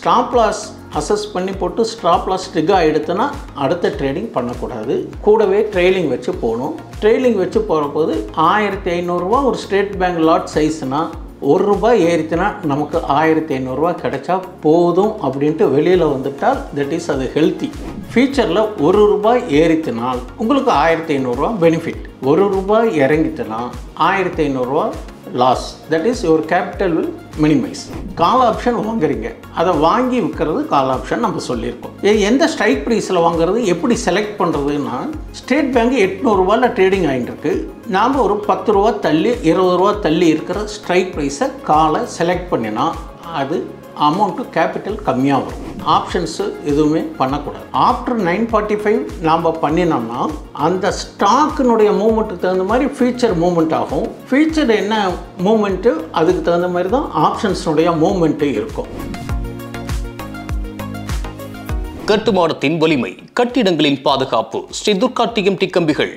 stop loss assess பண்ணி போட்டு stop loss trick ஆகிடுத்துனா அடுத்த ட்ரேடிங் பண்ணக்கூடாது கூடவே ட்ரெயிலிங் வச்சு போகணும் ட்ரெயிலிங் வச்சு போகிற போது ஆயிரத்தி ஐநூறுரூவா ஒரு ஸ்டேட் பேங்க் லாட் சைஸ்னா ஒரு ரூபாய் ஏறிச்சுனா நமக்கு ஆயிரத்தி ஐநூறுரூவா கிடைச்சா போதும் அப்படின்ட்டு வெளியில் வந்துட்டால் தட் இஸ் அது ஹெல்த்தி ஃபியூச்சரில் ஒரு ரூபாய் ஏறித்தினால் உங்களுக்கு ஆயிரத்தி ஐநூறுரூவா பெனிஃபிட் ஒரு ரூபாய் இறங்கிட்டுனா ஆயிரத்தி ஐநூறுரூவா loss that is your capital will minimise call option வாங்குறீங்க அதை வாங்கி விற்கிறது கால் ஆப்ஷன் நம்ம சொல்லியிருக்கோம் எ- எந்த ஸ்ட்ரைக் ப்ரைஸில் வாங்குறது எப்படி செலக்ட் பண்ணுறதுன்னா ஸ்டேட் பேங்க் எட்நூறுரூவாவில் ட்ரேடிங் ஆகிட்டு இருக்கு நாம் ஒரு பத்து ரூபா தள்ளி இருபது ரூபா தள்ளி இருக்கிற ஸ்ட்ரைக் ப்ரைஸை காலை செலக்ட் பண்ணினா அது அமௌண்ட்டு கேபிட்டல் கம்மியாக வரும் ஆப்ஷன்ஸு எதுவுமே பண்ணக்கூடாது ஆஃப்டர் நைன் ஃபார்ட்டி ஃபைவ் நாம் பண்ணினோம்னா அந்த ஸ்டாக்கினுடைய மூமெண்ட்டுக்கு தகுந்த மாதிரி ஃபியூச்சர் மூமெண்ட் ஆகும் ஃபியூச்சர் என்ன மூமெண்ட்டு அதுக்கு தகுந்த மாதிரி தான் ஆப்ஷன்ஸுடைய மூமெண்ட்டு இருக்கும் கட்டுமானத்தின் வலிமை கட்டிடங்களின் பாதுகாப்பு ஸ்ரீ துர்கா டிஎம்டி கம்பிகள்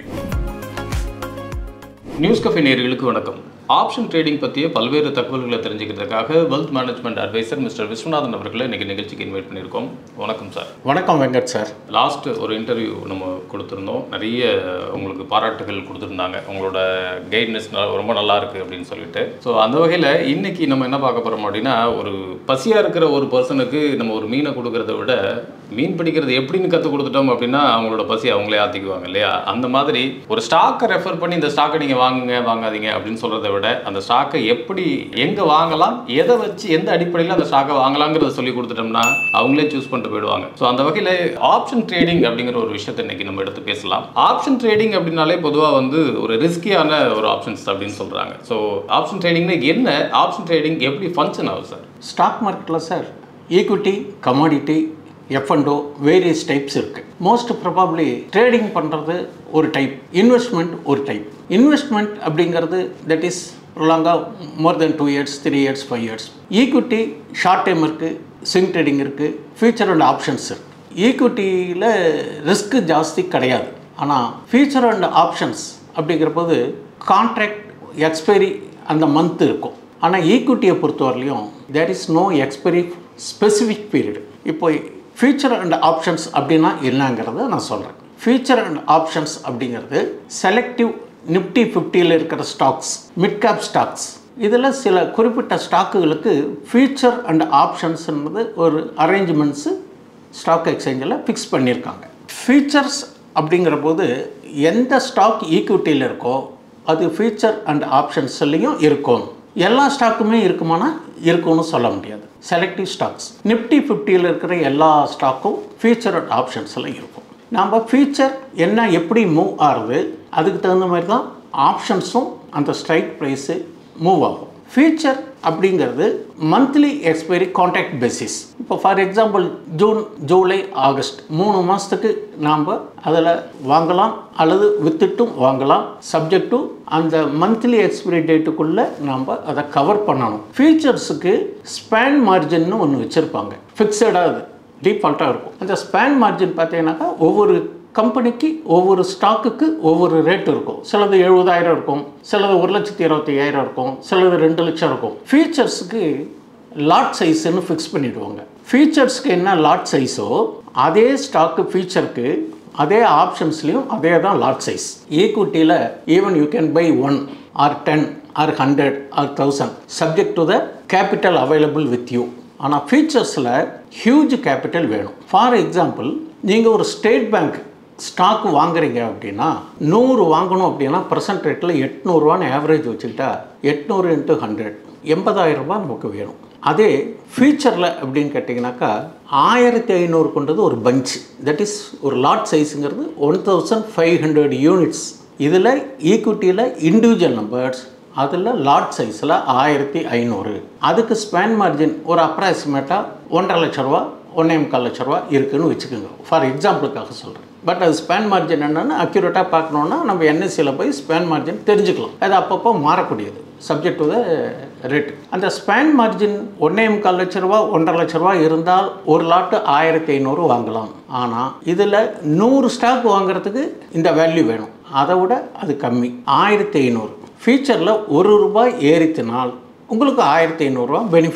நியூஸ் கஃபே நேயர்களுக்கு வணக்கம் ஆப்ஷன் ட்ரேடிங் பற்றிய பல்வேறு தகவல்களை தெரிஞ்சுக்கிறதுக்காக wealth management advisor mister Viswanathan அவர்களை இன்னைக்கு நிகழ்ச்சிக்கு இன்வைட் பண்ணியிருக்கோம் வணக்கம் சார் வணக்கம் வெங்கட் சார் லாஸ்ட் ஒரு இன்டர்வியூ நம்ம கொடுத்துருந்தோம் நிறைய உங்களுக்கு பாராட்டுகள் கொடுத்துருந்தாங்க உங்களோட கைட்னஸ் ரொம்ப நல்லா இருக்கு அப்படின்னு சொல்லிட்டு ஸோ அந்த வகையில் இன்னைக்கு நம்ம என்ன பார்க்க போகிறோம் அப்படின்னா ஒரு பசியாக இருக்கிற ஒரு பர்சனுக்கு நம்ம ஒரு மீனை கொடுக்கறத விட மீன் பிடிக்கிறது எப்படின்னு கற்றுக் கொடுத்துட்டோம் அப்படின்னா அவங்களோட பசி அவங்களே ஆற்றிக்குவாங்க இல்லையா அந்த மாதிரி ஒரு ஸ்டாக்கை ரெஃபர் பண்ணி இந்த ஸ்டாக்கை நீங்கள் வாங்குங்க வாங்காதீங்க அப்படின்னு சொல்கிறத விட அந்த ஸ்டாக்கை எப்படி எங்கே வாங்கலாம் எதை வச்சு எந்த அடிப்படையில் அந்த ஸ்டாக்கை வாங்கலாங்கிறத சொல்லி கொடுத்துட்டோம்னா அவங்களே சூஸ் பண்ணிட்டு போயிடுவாங்க ஸோ அந்த வகையில் ஆப்ஷன் ட்ரேடிங் அப்படிங்கிற ஒரு விஷயத்தை இன்னைக்கு நம்ம எடுத்து பேசலாம் ஆப்ஷன் ட்ரேடிங் அப்படின்னாலே பொதுவாக வந்து ஒரு ரிஸ்கியான ஒரு ஆப்ஷன்ஸ் அப்படின்னு சொல்கிறாங்க ஸோ ஆப்ஷன் ட்ரேடிங்னா என்ன ஆப்ஷன் ட்ரேடிங் எப்படி ஃபங்க்ஷன் ஆகும் சார் ஸ்டாக் மார்க்கெட்டில் sir equity commodity F and O various types இருக்குது மோஸ்ட் ப்ரொபாப்ளி ட்ரேடிங் பண்ணுறது ஒரு டைப் இன்வெஸ்ட்மெண்ட் ஒரு டைப் இன்வெஸ்ட்மெண்ட் அப்படிங்கிறது தட் இஸ் லாங்காக more than two years three years five years equity short time இருக்குது ஸ்விங் ட்ரேடிங் இருக்குது ஃபியூச்சர் அண்ட் ஆப்ஷன்ஸ் இருக்குது ஈக்விட்டியில் ரிஸ்க்கு ஜாஸ்தி கிடையாது ஆனால் ஃபியூச்சர் அண்ட் ஆப்ஷன்ஸ் அப்படிங்கிற போது கான்ட்ராக்ட் எக்ஸ்பைரி அந்த மந்த் இருக்கும் ஆனால் ஈக்விட்டியை பொறுத்தவரையிலையும் there is no expiry specific period இப்போ ஃபியூச்சர் அண்ட் ஆப்ஷன்ஸ் அப்படின்னா என்னங்கிறத நான் சொல்கிறேன் ஃபியூச்சர் அண்ட் ஆப்ஷன்ஸ் அப்படிங்கிறது செலக்டிவ் நிஃப்டி ஃபிஃப்டியில் இருக்கிற ஸ்டாக்ஸ் மிட் கேப் ஸ்டாக்ஸ் இதில் சில குறிப்பிட்ட ஸ்டாக்குகளுக்கு ஃபியூச்சர் அண்ட் ஆப்ஷன்ஸ்ன்றது ஒரு அரேஞ்ச்மெண்ட்ஸு ஸ்டாக் எக்ஸ்சேஞ்சில் ஃபிக்ஸ் பண்ணியிருக்காங்க ஃபீச்சர்ஸ் அப்படிங்கிற போது எந்த ஸ்டாக் ஈக்விட்டியில் இருக்கோ அது ஃபீச்சர் அண்ட் ஆப்ஷன்ஸ்லேயும் இருக்கும் எல்லா ஸ்டாக்குமே இருக்குமானா இருக்கும்னு சொல்ல முடியாது செலக்டிவ் ஸ்டாக்ஸ் நிஃப்டி ஃபிஃப்டியில் இருக்கிற எல்லா ஸ்டாக்கும் ஃபீச்சர் அண்ட் ஆப்ஷன்ஸில் இருக்கும் நாம் ஃபீச்சர் என்ன எப்படி மூவ் ஆகுது அதுக்கு தகுந்த மாதிரி தான் ஆப்ஷன்ஸும் அந்த ஸ்ட்ரைக் ப்ரைஸு மூவ் ஆகும் ஃபீச்சர் அப்படிங்கிறது மந்த்லி எக்ஸ்பைரி கான்ட்ராக்ட் பேசிஸ் இப்போ for example June July August மூணு மாதத்துக்கு நாம் அதில் வாங்கலாம் அல்லது வித்துட்டும் வாங்கலாம் சப்ஜெக்ட் டு அந்த மந்த்லி எக்ஸ்பைரி டேட்டுக்குள்ளே நாம் அதை கவர் பண்ணணும் ஃபீச்சர்ஸுக்கு ஸ்பேன் மார்ஜின்னு ஒன்று வச்சுருப்பாங்க ஃபிக்ஸடாக அது டிஃபால்ட்டாக இருக்கும் அந்த ஸ்பேன் மார்ஜின் பார்த்தீங்கன்னாக்கா ஒவ்வொரு கம்பெனிக்கு ஒவ்வொரு ஸ்டாக்குக்கு ஒவ்வொரு ரேட் இருக்கும் சிலது எழுபதாயிரம் இருக்கும் சிலது ஒரு லட்சத்தி இருபத்தி ஐயாயிரம் இருக்கும் சிலது ரெண்டு லட்சம் இருக்கும் ஃபீச்சர்ஸுக்கு லாட் சைஸ்ன்னு ஃபிக்ஸ் பண்ணிடுவாங்க ஃபீச்சர்ஸ்க்கு என்ன லாட் சைஸோ அதே ஸ்டாக்கு ஃபீச்சருக்கு அதே ஆப்ஷன்ஸ்லேயும் அதே தான் லாட் சைஸ் ஈக்விட்டியில் even you can buy one or ten or hundred or thousand subject to the capital available with you ஆனால் ஃபீச்சர்ஸில் ஹியூஜ் கேபிட்டல் வேணும் ஃபார் எக்ஸாம்பிள் நீங்கள் ஒரு ஸ்டேட் பேங்க் ஸ்டாக் வாங்குறீங்க அப்படின்னா நூறு வாங்கணும் அப்படின்னா ப்ரெசன்ட் ரேட்டில் எட்நூறுவான்னு ஆவரேஜ் வச்சுக்கிட்டா எட்நூறு இன்ட்டு ஹண்ட்ரட் எண்பதாயிரம் ரூபாய் நமக்கு வேணும் அதே ஃபியூச்சரில் அப்படின்னு கேட்டிங்கனாக்கா ஆயிரத்தி ஐநூறு கொண்டது ஒரு பஞ்ச் தட் இஸ் ஒரு லாட் சைஸுங்கிறது one thousand five hundred units இதில் ஈக்விட்டியில் இண்டிவிஜுவல் நம்பர்ஸ் அதில் லாட் சைஸில் ஆயிரத்தி ஐநூறு அதுக்கு ஸ்பேன் மார்ஜின் ஒரு அப்ராக்சிமேட்டாக ஒன்றரை லட்ச ரூபா ஒன்றே முக்கால் லட்ச ரூபா இருக்குன்னு வச்சுக்கோங்க ஃபார் எக்ஸாம்பிளுக்காக சொல்கிறேன் பட் அது ஸ்பேன் மார்ஜின் என்னென்னு அக்யூரேட்டாக பார்க்கணுன்னா நம்ம என்எஸ்சியில் போய் ஸ்பேன் மார்ஜின் தெரிஞ்சுக்கலாம் அது அப்பப்போ மாறக்கூடியது சப்ஜெக்ட் டு த ரேட் அந்த ஸ்பேன் மார்ஜின் ஒன்றே முக்கால் லட்ச ரூபா ஒன்றரை லட்ச ரூபா இருந்தால் ஒரு லாட்டு ஆயிரத்தி ஐநூறு வாங்கலாம் ஆனால் இதில் நூறு ஸ்டாக் வாங்குறதுக்கு இந்த வேல்யூ வேணும் அதை விட அது கம்மி ஆயிரத்தி ஐநூறு ஃபியூச்சரில் ஒரு ரூபாய் ஏறித்தினால் உங்களுக்கு ஆயிரத்தி ஐநூறுரூவா பெனிஃபிட்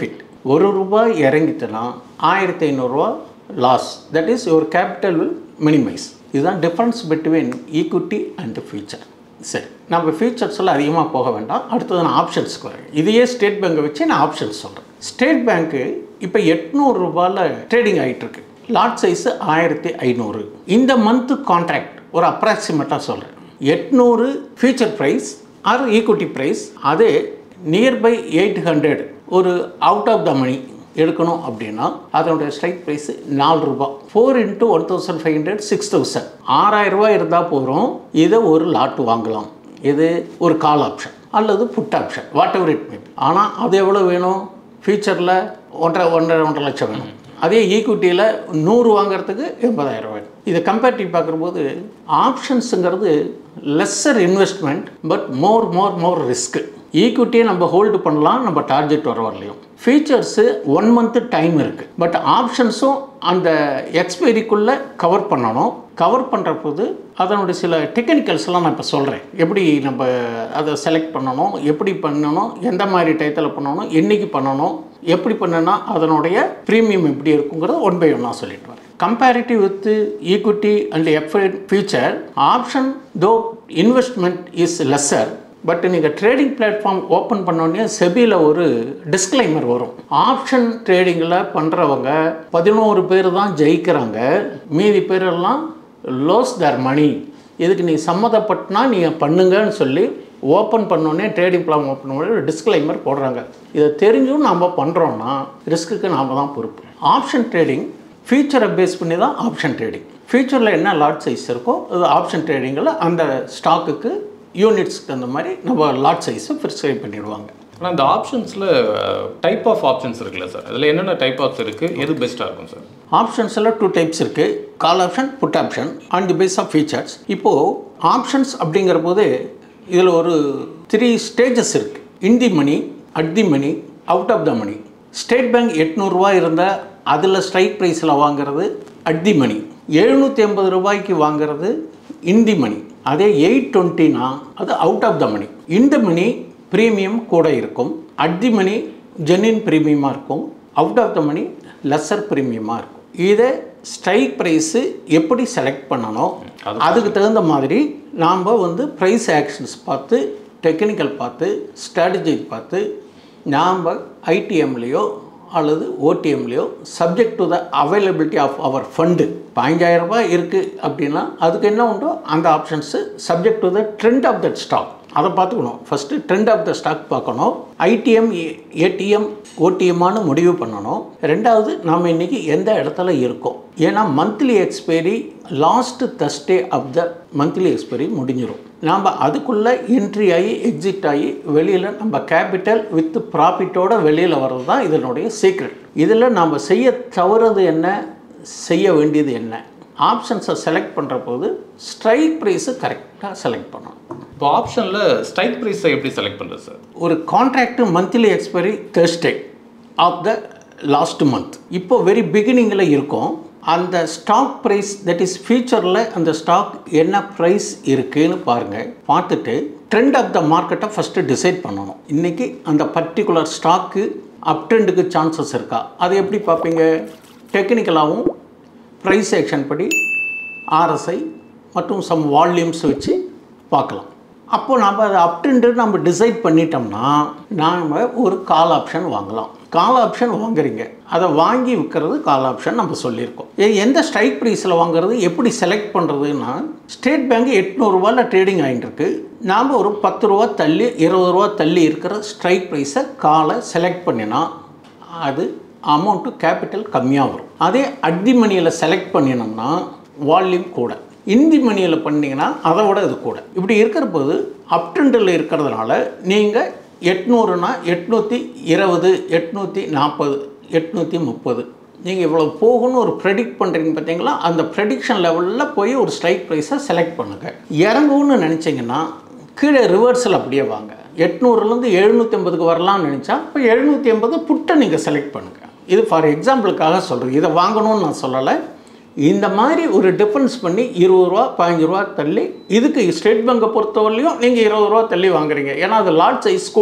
ஒரு ரூபாய் இறங்கிட்டுனா ஆயிரத்தி ஐநூறுரூவா loss that is your capital will minimise இதுதான் difference between equity and future சரி நம்ம ஃபியூச்சர்ஸ் எல்லாம் அதிகமாக போக வேண்டாம் அடுத்தது நான் ஆப்ஷன்ஸ்க்கு வரேன் இதையே ஸ்டேட் பேங்கை வச்சு நான் ஆப்ஷன்ஸ் சொல்கிறேன் ஸ்டேட் பேங்க்கு இப்போ எட்நூறு ரூபாயில் ட்ரேடிங் ஆகிட்டு இருக்கு லாட் சைஸு ஆயிரத்தி ஐநூறு இந்த மந்த்து கான்ட்ராக்ட் ஒரு அப்ராக்சிமேட்டாக சொல்கிறேன் எட்நூறு future price or equity price அதே நியர்பை எயிட் ஹண்ட்ரட் ஒரு அவுட் ஆஃப் த மணி எடுக்கணும் அப்படின்னா அதனுடைய ஸ்ட்ரைக் ப்ரைஸ் நாலு ரூபாய் four into one thousand five hundred six thousand ஆறாயிரம் ரூபாய் இருந்தால் போகிறோம் இதை ஒரு லாட் வாங்கலாம் இது ஒரு கால் ஆப்ஷன் அல்லது put option what ever it maybe ஆனால் அது எவ்வளோ வேணும் ஃபியூச்சரில் ஒன்றரை ஒன்றரை ஒன்றரை லட்சம் வேணும் அதே ஈக்விட்டியில் நூறு வாங்குறதுக்கு எண்பதாயிரம் ரூபாய் இதை கம்பேரிட்டிவ் பார்க்கும்போது ஆப்ஷன்ஸுங்கிறது lesser investment but more more more risk ஈக்விட்டியை நம்ம ஹோல்டு பண்ணலாம் நம்ம டார்கெட் வர வரலையும் ஃபீச்சர்ஸு ஒன் மந்த்து டைம் இருக்குது பட் ஆப்ஷன்ஸும் அந்த எக்ஸ்பைரிக்குள்ளே கவர் பண்ணணும் கவர் பண்ணுற போது அதனுடைய சில டெக்னிக்கல்ஸ்லாம் நான் இப்போ சொல்கிறேன் எப்படி நம்ம அதை செலக்ட் பண்ணணும் எப்படி பண்ணணும் எந்த மாதிரி டயத்தில் பண்ணணும் என்றைக்கு பண்ணணும் எப்படி பண்ணுனா அதனுடைய ப்ரீமியம் எப்படி இருக்குங்கிறத ஒன் பை ஒன்னாக சொல்லிட்டு வரேன் comparative with equity and F future option though investment is lesser but நீங்கள் ட்ரேடிங் பிளாட்ஃபார்ம் ஓப்பன் பண்ணோடனே செபியில் ஒரு டிஸ்க்ளைமர் வரும் ஆப்ஷன் ட்ரேடிங்கில் பண்ணுறவங்க பதினோரு பேர் தான் ஜெயிக்கிறாங்க மீதி பேரெல்லாம் லோஸ் தர் மணி இதுக்கு நீ சம்மதப்பட்டுனா நீங்கள் பண்ணுங்கன்னு சொல்லி ஓப்பன் பண்ணோடனே ட்ரேடிங் பிளான் ஓப்பன் பண்ணி ஒரு டிஸ்க்ளைமர் போடுறாங்க இதை தெரிஞ்சும் நாம் பண்ணுறோன்னா ரிஸ்க்குக்கு நாம் தான் பொறுப்பு ஆப்ஷன் ட்ரேடிங் ஃபியூச்சரை பேஸ் பண்ணி தான் ஆப்ஷன் ட்ரேடிங் ஃபியூச்சரில் என்ன லாட் சைஸ் இருக்கோ அது ஆப்ஷன் ட்ரேடிங்கில் அந்த ஸ்டாக்குக்கு யூனிட்ஸ்க்கு தகுந்த மாதிரி நம்ம லாட் சைஸை ப்ரிஸ்கிரைப் பண்ணிடுவாங்க ஆனால் இந்த ஆப்ஷன்ஸில் டைப் ஆஃப் ஆப்ஷன்ஸ் இருக்குல்ல சார் அதில் என்னென்ன டைப் ஆஃப்ஸ் இருக்குது எது பெஸ்ட்டாக இருக்கும் சார் ஆப்ஷன்ஸில் டூ டைப்ஸ் இருக்குது call option put option on the base of features இப்போது ஆப்ஷன்ஸ் அப்படிங்கிற போது இதில் ஒரு த்ரீ ஸ்டேஜஸ் இருக்குது in the money at the money out of the money state bank எட்நூறுரூவா இருந்தால் அதில் ஸ்ட்ரைக் ப்ரைஸில் வாங்குறது அட் தி மணி எழுநூற்றி ஐம்பது ரூபாய்க்கு வாங்குறது இன் தி மணி அதே எயிட் டுவெண்ட்டினா அது அவுட் ஆஃப் த மணி இந்த மணி ப்ரீமியம் கூட இருக்கும் அட் தி மணி ஜென்னின் ப்ரீமியமாக இருக்கும் out of the money lesser ப்ரீமியமாக இருக்கும் இதை ஸ்ட்ரைக் ப்ரைஸு எப்படி செலக்ட் பண்ணணும் அதுக்கு தகுந்த மாதிரி நாம் வந்து ப்ரைஸ் ஆக்ஷன்ஸ் பார்த்து டெக்னிக்கல் பார்த்து ஸ்ட்ராட்டஜி பார்த்து நாம் ஐடிஎம்லேயோ அல்லது ஓடிஎம்லேயோ subject to the availability of our fund பதினஞ்சாயிரம் ரூபாய் இருக்குது அப்படின்னா அதுக்கு என்ன உண்டோ அந்த options subject to the trend of that stock அதை பார்த்துக்கணும் first trend of the stock பார்க்கணும் ஐடிஎம் ஏடிஎம் ஓடிஎம்மானு முடிவு பண்ணணும் ரெண்டாவது நாம் இன்றைக்கி எந்த இடத்துல இருக்கோம் ஏன்னா monthly expiry last Thursday of the monthly expiry முடிஞ்சிடும் நாம் அதுக்குள்ளே என்ட்ரி ஆகி எக்ஸிட் ஆகி வெளியில் நம்ம கேபிட்டல் வித் ப்ராஃபிட்டோட வெளியில் வர்றது தான் இதனுடைய சீக்ரெட் இதில் நாம் செய்ய தவறது என்ன செய்ய வேண்டியது என்ன ஆப்ஷன்ஸை செலக்ட் பண்ணுற போது ஸ்ட்ரைக் ப்ரைஸு கரெக்டாக செலக்ட் பண்ணணும் இப்போ ஆப்ஷனில் ஸ்ட்ரைக் ப்ரைஸை எப்படி செலக்ட் பண்ணுறது சார் ஒரு contract monthly expiry Thursday of the last month இப்போ வெரி பிகினிங்கில் இருக்கும் அந்த ஸ்டாக் ப்ரைஸ் தட் இஸ் ஃபியூச்சரில் அந்த ஸ்டாக் என்ன ப்ரைஸ் இருக்குன்னு பாருங்கள் பார்த்துட்டு ட்ரெண்ட் ஆஃப் த மார்க்கெட்டை ஃபஸ்ட்டு டிசைட் பண்ணணும் இன்றைக்கி அந்த பர்டிகுலர் ஸ்டாக்கு அப் ட்ரெண்டுக்கு சான்சஸ் இருக்கா அது எப்படி பார்ப்பீங்க டெக்னிக்கலாகவும் ப்ரைஸ் ஆக்ஷன் படி ஆர்எஸ்ஐ மற்றும் சம் வால்யூம்ஸ் வச்சு பார்க்கலாம் அப்போ நம்ம அதை அப்டெண்டு நம்ம டிசைட் பண்ணிட்டோம்னா நாம் ஒரு கால் ஆப்ஷன் வாங்கலாம் கால் ஆப்ஷன் வாங்குறீங்க அதை வாங்கி விற்கிறது கால் ஆப்ஷன் நம்ம சொல்லியிருக்கோம் எ- எந்த ஸ்ட்ரைக் ப்ரைஸில் வாங்குறது எப்படி செலக்ட் பண்ணுறதுன்னா ஸ்டேட் பேங்க் எட்நூறுரூவாவில் ட்ரேடிங் ஆகிட்டு இருக்கு நாம் ஒரு பத்து ரூபா தள்ளி இருபது ரூபா தள்ளி இருக்கிற ஸ்ட்ரைக் ப்ரைஸை காலை செலக்ட் பண்ணினா அது அமௌண்ட்டு கேபிட்டல் கம்மியாக வரும் அதே அட்டி மணியில் செலக்ட் பண்ணினோம்னா வால்யூம் கூட இந்தி மணியில் பண்ணீங்கன்னா அதை விட இது கூட இப்படி இருக்கிற போது அப்டெண்டில் இருக்கிறதுனால நீங்கள் எட்நூறுனா எட்நூற்றி இருபது எட்நூற்றி நாற்பது எட்நூற்றி முப்பது நீங்கள் இவ்வளோ போகும்னு ஒரு ப்ரெடிக்ட் பண்ணுறீங்க பார்த்தீங்களா அந்த ப்ரெடிக்ஷன் லெவலில் போய் ஒரு ஸ்ட்ரைக் ப்ரைஸை செலக்ட் பண்ணுங்கள் இறங்கும்னு நினச்சிங்கன்னா கீழே ரிவர்ஸில் அப்படியே வாங்க எட்நூறுலேருந்து எழுநூற்றி ஐம்பதுக்கு வரலாம்னு நினச்சா இப்போ எழுநூற்றி ஐம்பது புட்டை நீங்கள் செலக்ட் பண்ணுங்கள் இது ஃபார் எக்ஸாம்பிளுக்காக சொல்கிறேன் இதை வாங்கணும்னு நான் சொல்லலை இந்த மாதிரி ஒரு டிஃபரன்ஸ் பண்ணி இருபது ரூபா பதினஞ்சு ரூபா தள்ளி இதுக்கு ஸ்டேட் பேங்கை பொறுத்தவரையிலையும் நீங்கள் இருபது ரூபா தள்ளி வாங்குறீங்க ஏன்னா அது லாட் சைஸ் கூட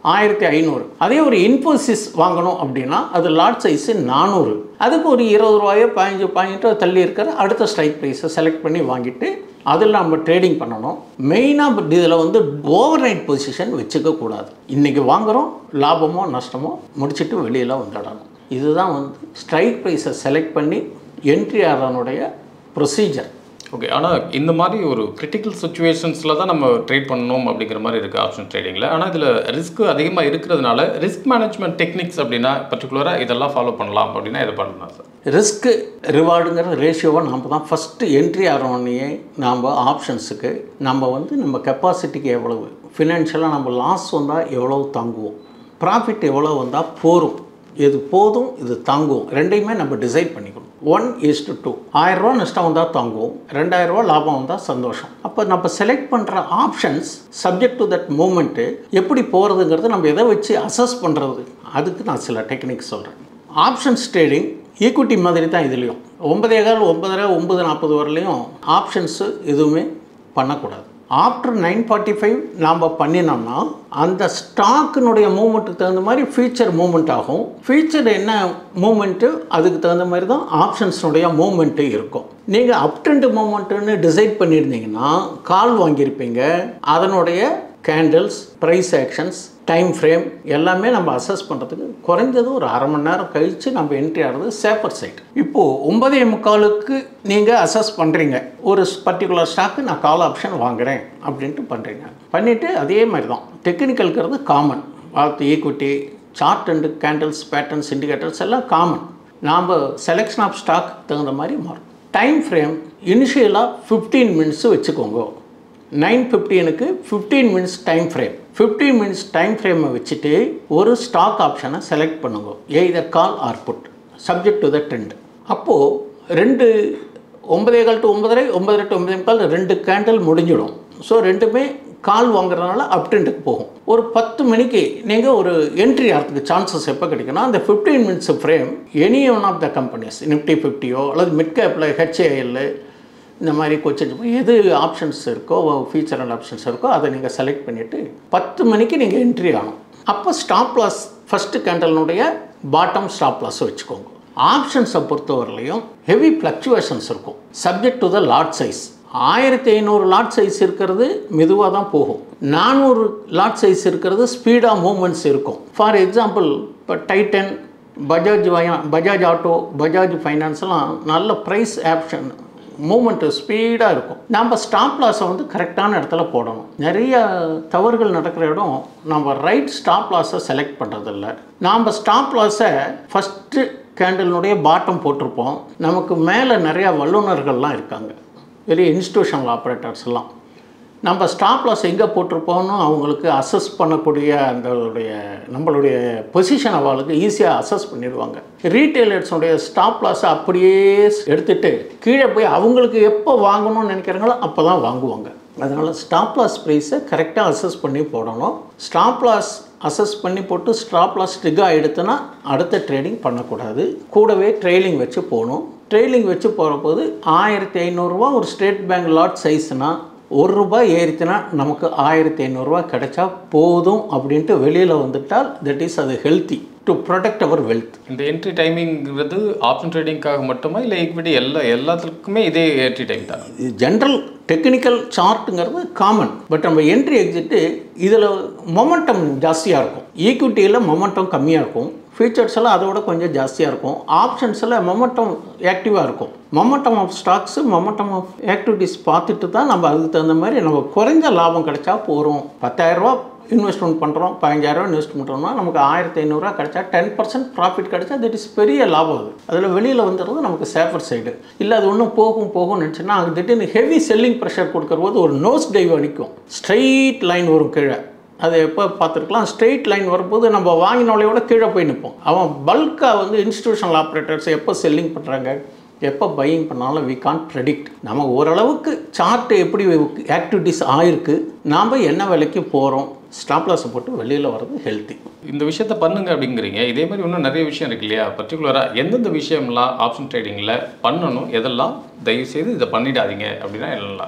ஆயிரத்தி ஐநூறு அதே ஒரு இன்ஃபோசிஸ் வாங்கணும் அப்படின்னா அது லாட் சைஸு நானூறு அதுக்கு ஒரு இருபது ரூபாயோ பதினஞ்சு பாயிண்ட்டோ தள்ளி இருக்கிற அடுத்த ஸ்ட்ரைக் ப்ரைஸை செலக்ட் பண்ணி வாங்கிட்டு அதில் நம்ம ட்ரேடிங் பண்ணணும் மெயினாக இதில் வந்து ஓவர் நைட் பொசிஷன் வச்சுக்க கூடாது இன்றைக்கி வாங்குகிறோம் லாபமோ நஷ்டமோ முடிச்சுட்டு வெளியில் வந்துடணும் இதுதான் வந்து ஸ்ட்ரைக் ப்ரைஸை செலக்ட் பண்ணி என்ட்ரி ஆகிறனுடைய ப்ரொசீஜர் ஓகே ஆனால் இந்த மாதிரி ஒரு கிரிட்டிக்கல் சுச்சுவேஷன்ஸில் தான் நம்ம ட்ரேட் பண்ணணும் அப்படிங்கிற மாதிரி இருக்குது ஆப்ஷன் ட்ரேடிங்கில் ஆனால் இதில் ரிஸ்க் அதிகமாக இருக்கிறதுனால ரிஸ்க் மேனேஜ்மெண்ட் டெக்னிக்ஸ் அப்படின்னா பர்டிகுலராக இதெல்லாம் ஃபாலோ பண்ணலாம் அப்படின்னா இதை பண்ணலாம் சார் ரிஸ்க்கு ரிவார்டுங்கிற ரேஷியோவை நாம் தான் ஃபஸ்ட்டு என்ட்ரி ஆகிறோன்னே நாம் ஆப்ஷன்ஸுக்கு நம்ம வந்து நம்ம கெப்பாசிட்டிக்கு எவ்வளவு ஃபினான்ஷியலாக நம்ம லாஸ் வந்தால் எவ்வளவு தாங்குவோம் ப்ராஃபிட் எவ்வளோ வந்தால் போரும் இது போதும் இது தாங்குவோம் ரெண்டையுமே நம்ம டிசைட் பண்ணிக்கணும் ஒன் இஸ் டு டூ ஆயிரரூவா நஷ்டம் வந்தால் தாங்குவோம் ரெண்டாயிரரூவா லாபம் வந்தால் சந்தோஷம் அப்போ நம்ம செலக்ட் பண்ணுற options subject to that moment எப்படி போகிறதுங்கிறது நம்ம எதை வச்சு அசஸ் பண்ணுறது அதுக்கு நான் சில டெக்னிக்ஸ் சொல்கிறேன் ஆப்ஷன்ஸ் ட்ரேடிங் ஈக்விட்டி மாதிரி தான் இதுலேயும் ஒன்பதே கால் ஒன்பதரை ஒன்பது நாற்பது வரலையும் ஆப்ஷன்ஸு எதுவுமே பண்ணக்கூடாது ஆஃப்டர் நைன் ஃபார்ட்டி ஃபைவ் நாம் பண்ணினோம்னா அந்த ஸ்டாக்கினுடைய மூமெண்ட்டுக்கு தகுந்த மாதிரி ஃபியூச்சர் மூமெண்ட் ஆகும் ஃபியூச்சர் என்ன மூமெண்ட்டு அதுக்கு தகுந்த மாதிரி தான் ஆப்ஷன்ஸினுடைய மூமெண்ட்டு இருக்கும் நீங்கள் அப் ட்ரெண்ட் மூமெண்ட்டுன்னு டிசைட் பண்ணியிருந்தீங்கன்னா கால் வாங்கியிருப்பீங்க அதனுடைய candles price actions time frame எல்லாமே நம்ம அசஸ் பண்ணுறதுக்கு குறைஞ்சது ஒரு அரை மணி நேரம் கழித்து நம்ம என்ட்ரி ஆகிறது சேஃபர் சைட் இப்போது ஒன்பதே முக்காலுக்கு நீங்கள் அசஸ் பண்ணுறீங்க ஒரு பர்டிகுலர் ஸ்டாக்கு நான் கால் ஆப்ஷன் வாங்குகிறேன் அப்படின்ட்டு பண்ணுறீங்க பண்ணிவிட்டு அதே மாதிரி தான் டெக்னிக்கல்ங்கிறது காமன் பார்த்து equity chart and candles patterns indicators எல்லாம் காமன் நாம் செலெக்ஷன் ஆஃப் ஸ்டாக் தகுந்த மாதிரி மாறும் டைம் ஃப்ரேம் இனிஷியலாக ஃபிஃப்டீன் மினிட்ஸு வச்சுக்கோங்க நைன் ஃபிஃப்டீனுக்கு fifteen minutes time frame fifteen minutes time ஃப்ரேமை வச்சுட்டு ஒரு ஸ்டாக் ஆப்ஷனை செலக்ட் பண்ணுங்க either call or put subject to the trend அப்போது ரெண்டு ஒன்பதே கால் டு ஒன்பதரை ஒன்பதரை டு ஒன்பதே கால் ரெண்டு கேண்டில் முடிஞ்சிடும் ஸோ ரெண்டுமே கால் வாங்குறதுனால அப் ட்ரெண்டுக்கு போகும் ஒரு பத்து மணிக்கு நீங்கள் ஒரு என்ட்ரி ஆகிறதுக்கு சான்சஸ் எப்போ கிடைக்குன்னா அந்த fifteen minutes frame any one of the companies Nifty ஃபிஃப்டியோ அல்லது மிட் கேப்பில் ஹெச்ஏஎல் இந்த மாதிரி கொச்சின் எது ஆப்ஷன்ஸ் இருக்கோ ஃபீச்சர் அண்ட் ஆப்ஷன்ஸ் இருக்கோ அதை நீங்கள் செலக்ட் பண்ணிவிட்டு பத்து மணிக்கு நீங்கள் என்ட்ரி ஆகணும் அப்போ ஸ்டாப் லாஸ் ஃபஸ்ட்டு கேண்டலினுடைய பாட்டம் ஸ்டாப் லாஸ் வச்சுக்கோங்க ஆப்ஷன்ஸை பொறுத்தவரையிலையும் ஹெவி ஃப்ளக்சுவேஷன்ஸ் இருக்கும் subject to the lot size ஆயிரத்தி ஐநூறு லாட் சைஸ் இருக்கிறது மெதுவாக தான் போகும் நானூறு லாட் சைஸ் இருக்கிறது ஸ்பீடாக மூமெண்ட்ஸ் இருக்கும் ஃபார் எக்ஸாம்பிள் இப்போ Titan Bajaj via Bajaj auto Bajaj ஃபைனான்ஸ்லாம் நல்ல ப்ரைஸ் ஆப்ஷன் மூமெண்ட்டு ஸ்பீடாக இருக்கும் நம்ம ஸ்டாப் லாஸை வந்து கரெக்டான இடத்துல போடணும் நிறைய தவறுகள் நடக்கிற இடம் நம்ம ரைட் ஸ்டாப் லாஸை செலக்ட் பண்ணுறதில்ல நாம் ஸ்டாப் லாஸை ஃபஸ்ட்டு கேண்டலினுடைய பாட்டம் போட்டிருப்போம் நமக்கு மேலே நிறையா வல்லுநர்கள்லாம் இருக்காங்க பெரிய இன்ஸ்டியூஷனல் ஆப்ரேட்டர்ஸ் எல்லாம் நம்ம ஸ்டாப் லாஸ் எங்கே போட்டிருப்போம்னு அவங்களுக்கு அசஸ் பண்ணக்கூடிய அந்தளுடைய நம்மளுடைய பொசிஷன் அவளுக்கு ஈஸியாக அசஸ் பண்ணிடுவாங்க ரீட்டைலர்ஸுடைய ஸ்டாப் லாஸை அப்படியே எடுத்துட்டு கீழே போய் அவங்களுக்கு எப்போ வாங்கணும்னு நினைக்கிறாங்களோ அப்போ தான் வாங்குவாங்க அதனால் ஸ்டாப் லாஸ் ப்ரைஸை கரெக்டாக அசஸ் பண்ணி போடணும் ஸ்டாப் லாஸ் அசஸ் பண்ணி போட்டு ஸ்டாப் லாஸ் ட்ரிக் ஆகிடுத்துன்னா அடுத்த ட்ரேடிங் பண்ணக்கூடாது கூடவே ட்ரெயிலிங் வச்சு போகணும் ட்ரெயிலிங் வச்சு போகிற போது ஆயிரத்தி ஐநூறுரூவா ஒரு ஸ்டேட் பேங்க் லாட் சைஸ்னால் ஒரு ரூபாய் ஏறிச்சுன்னா நமக்கு ஆயிரத்தி ஐநூறுரூவா கிடைச்சா போதும் அப்படின்ட்டு வெளியில் வந்துட்டால் தட் இஸ் அது healthy to protect our wealth இந்த என்ட்ரி டைமிங்கிறது ஆப்ஷன் ட்ரேடிங்காக மட்டுமா இல்லை ஈக்விட்டி எல்லா எல்லாத்துக்குமே இதே என்ட்ரி டைம் தான் இது ஜென்ரல் டெக்னிக்கல் சார்ட்டுங்கிறது காமன் பட் நம்ம என்ட்ரி எக்ஸிட்டு இதில் மொமெண்டம் ஜாஸ்தியாக இருக்கும் ஈக்விட்டியில் மொமெண்டம் கம்மியாக இருக்கும் ஃபீச்சர்ஸ் எல்லாம் அதோட கொஞ்சம் ஜாஸ்தியாக இருக்கும் ஆப்ஷன்ஸில் மொமெண்டம் ஆக்டிவாக இருக்கும் momentum of stocks momentum of activities பார்த்துட்டு தான் நம்ம அதுக்கு தகுந்த மாதிரி நம்ம குறைஞ்ச லாபம் கிடைச்சா போகிறோம் பத்தாயிரரூபா இன்வெஸ்ட்மெண்ட் பண்ணுறோம் பதினஞ்சாயிரம் இன்வெஸ்ட் பண்ணுறோம்னா நமக்கு ஆயிரத்தி ஐநூறுரூவா கிடைச்சா டென் பர்சன்ட் ப்ராஃபிட் கிடைச்சா தட் இஸ் பெரிய லாபம் அது அதில் வெளியில் வந்துடுறது நமக்கு சேஃபர் சைடு இல்லை அது ஒன்றும் போகும் போகும்னு நினச்சின்னா அது திடீர்னு ஹெவி செல்லிங் ப்ரெஷர் கொடுக்குற போது ஒரு நோஸ் டைவ் அடிக்கும் ஸ்ட்ரைட் லைன் வரும் கீழே அது எப்போ பார்த்துருக்கலாம் ஸ்ட்ரெயிட் லைன் வரும்போது நம்ம வாங்கினோலையோட கீழே போய் நிற்போம் அவன் பல்காக வந்து இன்ஸ்டிடியூஷனல் ஆப்ரேட்டர்ஸ் எப்போ செல்லிங் பண்ணுறாங்க எப்போ பையிங் பண்ணாலும் வி கான் ப்ரெடிக்ட் நம்ம ஓரளவுக்கு சார்ட்டு எப்படி ஆக்டிவிட்டீஸ் ஆயிருக்கு நாம் என்ன விலைக்கு போகிறோம் ஸ்டாப் லாஸை போட்டு வெளியில் வர்றது ஹெல்த்தி இந்த விஷயத்த பண்ணுங்க அப்படிங்கிறீங்க இதே மாதிரி இன்னும் நிறைய விஷயம் இருக்கு இல்லையா பர்டிகுலராக எந்தெந்த விஷயம்லாம் ஆப்ஷன் ட்ரேடிங்கில் பண்ணணும் எதெல்லாம் தயவு செய்து இதை பண்ணிடாதீங்க அப்படின்னா எல்லாம்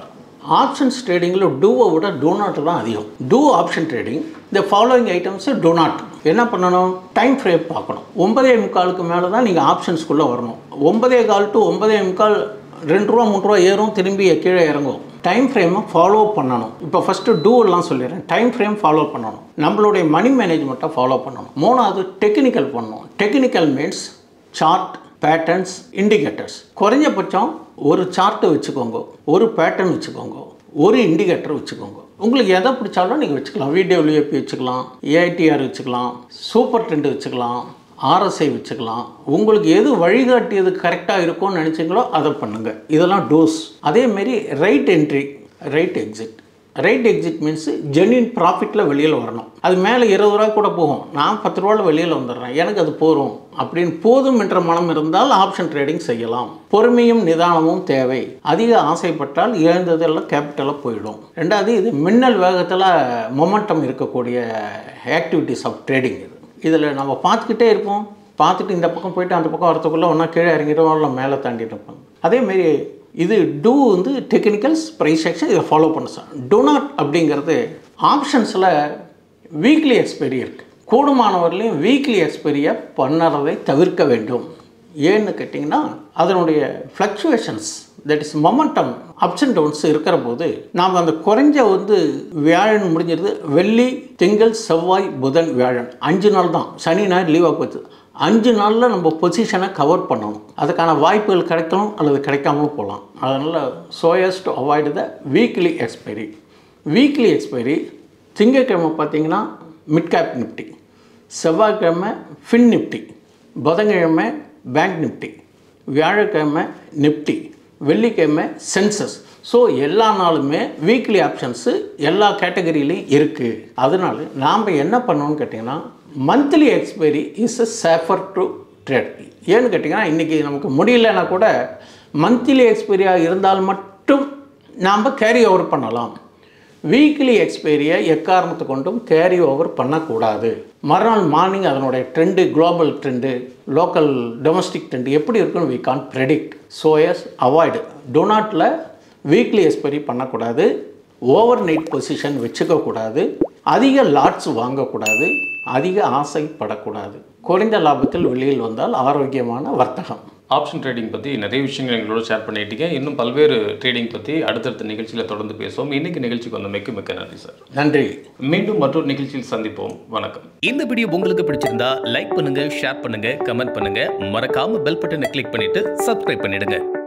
ஆப்ஷன்ஸ் ட்ரேடிங்கில் டூவை விட டூ நாட் தான் அதிகம் டூ ஆப்ஷன் ட்ரேடிங் இந்த ஃபாலோயிங் ஐட்டம்ஸு டூ நாட் என்ன பண்ணணும் டைம் ஃப்ரேம் பார்க்கணும் ஒன்பதே முக்காலுக்கு மேலே தான் நீங்கள் ஆப்ஷன்ஸ்குள்ளே வரணும் ஒன்பதே கால் டு ஒன்பதே முக்கால் ரெண்டு ரூபா மூணு ரூபா ஏறும் திரும்பி கீழே இறங்கும் டைம் ஃப்ரேமை ஃபாலோ பண்ணணும் இப்போ ஃபஸ்ட்டு டூலாம் சொல்லிடுறேன் டைம் ஃப்ரேம் ஃபாலோ பண்ணணும் நம்மளுடைய மணி மேனேஜ்மெண்ட்டை ஃபாலோ பண்ணணும் மூணாவது டெக்னிக்கல் பண்ணணும் technical means chart patterns indicators குறைஞ்சபட்சம் ஒரு சார்ட்டு வச்சுக்கோங்க ஒரு பேட்டர்ன் வச்சுக்கோங்க ஒரு இண்டிகேட்டர் வச்சுக்கோங்க உங்களுக்கு எதை பிடிச்சாலும் நீங்கள் வச்சுக்கலாம் விடிடபிள்யூஎப்பி வச்சுக்கலாம் ஏஐடிஆர் வச்சுக்கலாம் சூப்பர் ட்ரெண்ட் வச்சுக்கலாம் ஆர்எஸ்ஐ வச்சுக்கலாம் உங்களுக்கு எது வழிகாட்டியது கரெக்டாக இருக்கும்னு நினச்சிங்களோ அதை பண்ணுங்கள் இதெல்லாம் டோஸ் அதேமாரி right entry right exit right exit means genuine ப்ராஃபிட்டில் வெளியில் வரணும் அது மேலே இருபது ரூபா கூட போகும் நான் பத்து ரூபாவில் வெளியில் வந்துடுறேன் எனக்கு அது போதும் அப்படின்னு போதும் என்ற மனம் இருந்தால் ஆப்ஷன் ட்ரேடிங் செய்யலாம் பொறுமையும் நிதானமும் தேவை அதிக ஆசைப்பட்டால் இழந்ததெல்லாம் கேபிட்டலாக போயிடும் ரெண்டாவது இது மின்னல் வேகத்தில் மொமெண்டம் இருக்கக்கூடிய ஆக்டிவிட்டீஸ் ஆஃப் ட்ரேடிங் இது இதில் நம்ம பார்த்துக்கிட்டே இருப்போம் பார்த்துட்டு இந்த பக்கம் போயிட்டு அந்த பக்கம் வரத்துக்குள்ளே ஒன்றா கீழே இறங்கிடும் இல்லை மேலே தாண்டிட்டு இருப்பாங்க அதேமாரி இது டூ வந்து டெக்னிக்கல்ஸ் ப்ரைஸ் செக்ஷன் இதை ஃபாலோ பண்ண சார் டூ நாட் அப்படிங்கிறது ஆப்ஷன்ஸில் வீக்லி எக்ஸ்பைரி இருக்குது கூடுமானவர்களையும் வீக்லி எக்ஸ்பைரியை பண்ணுறதை தவிர்க்க வேண்டும் ஏன்னு கேட்டிங்கன்னா அதனுடைய fluctuations that is momentum ups and downs இருக்கிற போது நாம் அந்த குறைஞ்ச வந்து வியாழன் முடிஞ்சிருது வெள்ளி திங்கள் செவ்வாய் புதன் வியாழன் அஞ்சு நாள் தான் சனி ஞாயிறு லீவ் ஆகுது அஞ்சு நாளில் நம்ம பொசிஷனை கவர் பண்ணணும் அதுக்கான வாய்ப்புகள் கிடைக்கலாம் அல்லது கிடைக்காமலும் போகலாம் அதனால் choose to avoid the weekly expiry weekly expiry திங்கட்கிழமை பார்த்தீங்கன்னா மிட் கேப் நிஃப்டி செவ்வாய்க்கிழமை ஃபின் நிஃப்டி புதன்கிழமை பேங்க் நிஃப்டி வியாழக்கிழமை நிஃப்டி வெள்ளிக்கிழமை சென்சஸ் ஸோ எல்லா நாளுமே வீக்லி ஆப்ஷன்ஸு எல்லா கேட்டகரியிலையும் இருக்குது அதனால நாம் என்ன பண்ணணும்னு கேட்டிங்கன்னா monthly expiry is a safer to trade ஏன்னு கேட்டிங்கன்னா இன்றைக்கி நமக்கு முடியலன்னா கூட மந்த்லி எக்ஸ்பைரியாக இருந்தால் மட்டும் நாம் கேரி ஓவர் பண்ணலாம் வீக்லி எக்ஸ்பைரியை எக்காரணத்தை கொண்டும் கேரி ஓவர் பண்ணக்கூடாது மறுநாள் மார்னிங் அதனுடைய trend global trend local domestic trend எப்படி இருக்குன்னு we can predict so as avoid டொனாட்டில் வீக்லி எக்ஸ்பைரி பண்ணக்கூடாது ஓவர் நைட் பொசிஷன் வச்சுக்கக்கூடாது அதிக லாட்ஸ் வாங்கக்கூடாது அதிக ஆசைப்படக்கூடாது குறைந்த லாபத்தில் வெளியில் வந்தால் ஆரோக்கியமான வர்த்தகம் ஆப்ஷன் ட்ரேடிங் பற்றி நிறைய விஷயங்கள் எங்களோட ஷேர் பண்ணிட்டீங்க இன்னும் பல்வேறு ட்ரேடிங் பற்றி அடுத்தடுத்த நிகழ்ச்சியில் தொடர்ந்து பேசுவோம் இன்னைக்கு நிகழ்ச்சிக்கு வந்த மிக்க மிக்க நன்றி சார் நன்றி மீண்டும் மற்றொரு நிகழ்ச்சியில் சந்திப்போம் வணக்கம் இந்த வீடியோ உங்களுக்கு பிடிச்சிருந்தா லைக் பண்ணுங்க ஷேர் பண்ணுங்க கமெண்ட் பண்ணுங்க மறக்காம பெல் பட்டனை கிளிக் பண்ணிட்டு சப்ஸ்கிரைப் பண்ணிடுங்க